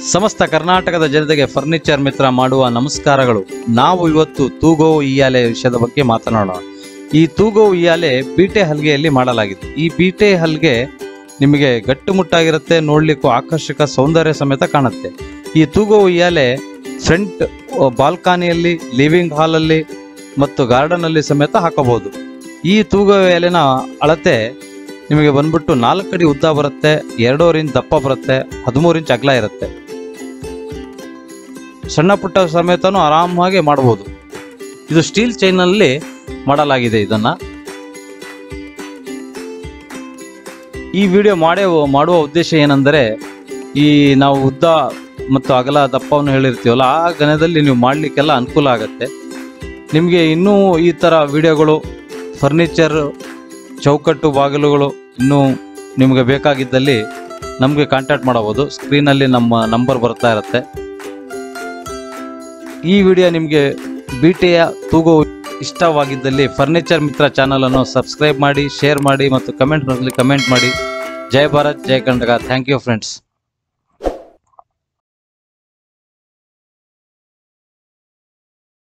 ಸಮಸ್ತ ಕರ್ನಾಟಕದ ಜನತೆಗೆ ಫರ್ನಿಚರ್ ಮಿತ್ರ ಮಾಡುವ ನಮಸ್ಕಾರಗಳು ನಾವು ಇವತ್ತು ತೂಗೋ ಉಯ್ಯಾಲೆ ವಿಷಯದ ಬಗ್ಗೆ ಮಾತನಾಡೋಣ ಈ ತೂಗೋ ಉಯ್ಯಾಲೆ ಬೀಟೆ ಹಲ್ಗೆಯಲ್ಲಿ ಮಾಡಲಾಗಿದೆ ಈ ಬೀಟೆ ಹಲ್ಗೆ ನಿಮಗೆ ಗಟ್ಟುಮುಟ್ಟಾಗಿರುತ್ತೆ ನೋಡ್ಲಿಕ್ಕೂ ಆಕರ್ಷಕ ಸೌಂದರ್ಯ ಸಮೇತ ಕಾಣುತ್ತೆ ಈ ತೂಗೋ ಉಯ್ಯಾಲೆ ಫ್ರಂಟ್ ಬಾಲ್ಕನಿಯಲ್ಲಿ ಲಿವಿಂಗ್ ಹಾಲಲ್ಲಿ ಮತ್ತು ಗಾರ್ಡನ್ ಅಲ್ಲಿ ಸಮೇತ ಹಾಕಬಹುದು ಈ ತೂಗೋ ಉಯ್ಯಾಲೆನ ಅಳತೆ ನಿಮಗೆ ಬಂದ್ಬಿಟ್ಟು ನಾಲ್ಕು ಅಡಿ ಉದ್ದ ಬರುತ್ತೆ ಎರಡೂವರೆ ಇಂಚ್ ದಪ್ಪ ಬರುತ್ತೆ ಹದಿಮೂರು ಇಂಚ್ ಅಗಲ ಇರುತ್ತೆ ಸಣ್ಣ ಪುಟ್ಟ ಸಮೇತನೂ ಆರಾಮಾಗಿ ಮಾಡಬಹುದು ಇದು ಸ್ಟೀಲ್ ಚೈನಲ್ಲಿ ಮಾಡಲಾಗಿದೆ ಇದನ್ನ ಈ ವಿಡಿಯೋ ಮಾಡೇ ಮಾಡುವ ಉದ್ದೇಶ ಏನೆಂದರೆ ಈ ನಾವು ಉದ್ದ ಮತ್ತು ಅಗಲ ದಪ್ಪವನ್ನು ಹೇಳಿರ್ತೀವಲ್ಲ ಆ ಗಣದಲ್ಲಿ ನೀವು ಮಾಡಲಿಕ್ಕೆಲ್ಲ ಅನುಕೂಲ ಆಗುತ್ತೆ ನಿಮಗೆ ಇನ್ನೂ ಈ ಥರ ವಿಡಿಯೋಗಳು ಫರ್ನಿಚರ್ ಚೌಕಟ್ಟು ಬಾಗಿಲುಗಳು ಇನ್ನೂ ನಿಮಗೆ ಬೇಕಾಗಿದ್ದಲ್ಲಿ ನಮಗೆ ಕಾಂಟ್ಯಾಕ್ಟ್ ಮಾಡಬಹುದು ಸ್ಕ್ರೀನಲ್ಲಿ ನಮ್ಮ ನಂಬರ್ ಬರ್ತಾ ಇರುತ್ತೆ ಈ ವಿಡಿಯೋ ನಿಮಗೆ ಬಿಟಿಯ ತೂಗು ಇಷ್ಟವಾಗಿದ್ದಲ್ಲಿ ಫರ್ನಿಚರ್ ಮಿತ್ರ ಚಾನಲನ್ನು ಸಬ್ಸ್ಕ್ರೈಬ್ ಮಾಡಿ ಶೇರ್ ಮಾಡಿ ಮತ್ತು ಕಮೆಂಟ್ ಕಮೆಂಟ್ ಮಾಡಿ ಜೈ ಭಾರತ್ ಜೈ ಕರ್ನಾಟಕ ಥ್ಯಾಂಕ್ ಯು ಫ್ರೆಂಡ್ಸ್